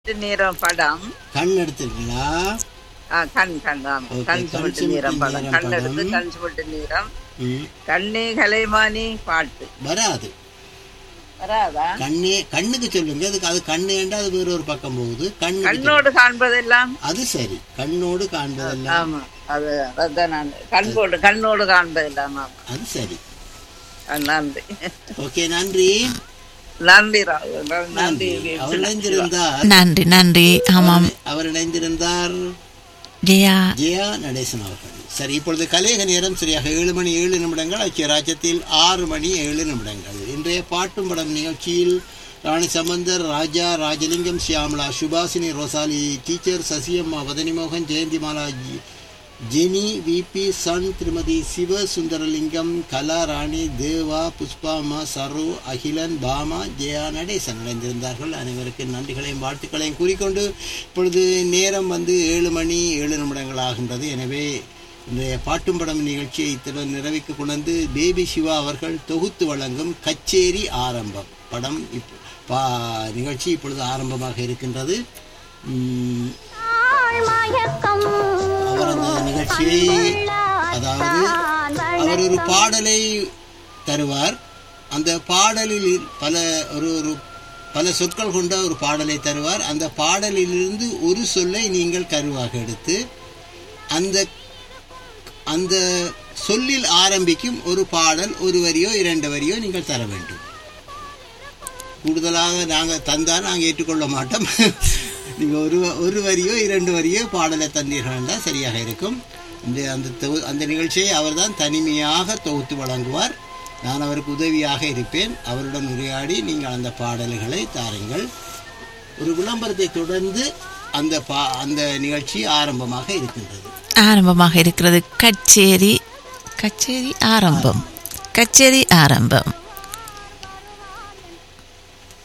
நேரம் படம் கண் எடுத்துருக்கீங்களா ஆ, கண் கண் ஆமா Okay, கண் கண் சுமட்டு சுமட்டு நேரம் படம் நேரம் கண் எடுத்து படம். கண் சுமட்டு நேரம் ம் கண்ணே கலைமானி பாட்டு வராது வராதா கண்ணே கண்ணுக்கு சொல்லுங்க அதுக்கு அது கண்ணேண்டா அது வேற ஒரு பக்கம் போகுது கண்ணுக்கு சொல்லுங்க. கண்ணோடு காண்பதெல்லாம் அது சரி கண்ணோடு காண்பதெல்லாம் ஆமா அது அதான் நான் கண்கோடு கண்ணோடு காண்பதெல்லாம் ஆமா அது சரி ஆ, நன்றி ஓகே நன்றி நன்றி ராகு நன்றி நன்றி அவர் இணைந்திருந்தார் நன்றி நன்றி ஆமாம் அவர் இணைந்திருந்தார் ஜெயா ஜெயா நடேசன் அவர்கள் சரி இப்பொழுது கலேக நேரம் சரியாக ஏழு மணி ஏழு நிமிடங்கள் ஐக்கிய ராஜ்யத்தில் ஆறு மணி ஏழு நிமிடங்கள் இன்றைய பாட்டும் படம் நிகழ்ச்சியில் ராணி சம்பந்தர் ராஜா ராஜலிங்கம் சியாமலா சுபாசினி ரோசாலி டீச்சர் சசியம்மா வதனிமோகன் ஜெயந்திமாலா ஜி- ஜெனி விபி சன் திருமதி சிவ சுந்தரலிங்கம் கலா ராணி தேவா புஷ்பாமா சரு அகிலன் பாமா ஜெயா நடேசன் இணைந்திருந்தார்கள் அனைவருக்கு நன்றிகளையும் வாழ்த்துக்களையும் கூறிக்கொண்டு இப்பொழுது நேரம் வந்து ஏழு மணி ஏழு நிமிடங்கள் ஆகின்றது எனவே இன்றைய பாட்டும் படம் நிகழ்ச்சியை இத்துடன் நிறைவுக்கு கொண்டு பேபி சிவா அவர்கள் தொகுத்து வழங்கும் கச்சேரி ஆரம்பம் படம் இப் பா நிகழ்ச்சி இப்பொழுது ஆரம்பமாக இருக்கின்றது உம், அவர் அந்த நிகழ்ச்சியை அதாவது அவர் ஒரு பாடலை தருவார் அந்த பாடலில் பல ஒரு ஒரு பல சொற்கள் கொண்ட ஒரு பாடலை தருவார் அந்த பாடலிலிருந்து ஒரு சொல்லை நீங்கள் கருவாக எடுத்து அந்த அந்த சொல்லில் ஆரம்பிக்கும் ஒரு பாடல் ஒரு வரியோ இரண்டு வரியோ நீங்கள் தர வேண்டும் கூடுதலாக நாங்கள் தந்தால் நாங்கள் ஏற்றுக்கொள்ள மாட்டோம் நீங்கள் ஒரு ஒரு வரியோ இரண்டு வரியோ பாடலை தந்தீர்கள் என்றால் சரியாக இருக்கும் இந்த அந்த தொகு- அந்த நிகழ்ச்சியை அவர்தான் தனிமையாக தொகுத்து வழங்குவார் நான் அவருக்கு உதவியாக இருப்பேன் அவருடன் உரையாடி நீங்கள் அந்த பாடல்களை தாருங்கள் ஒரு விளம்பரத்தை தொடர்ந்து அந்த பா அந்த நிகழ்ச்சி ஆரம்பமாக இருக்கின்றது ஆரம்பமாக இருக்கிறது கச்சேரி கச்சேரி ஆரம்பம் கச்சேரி ஆரம்பம்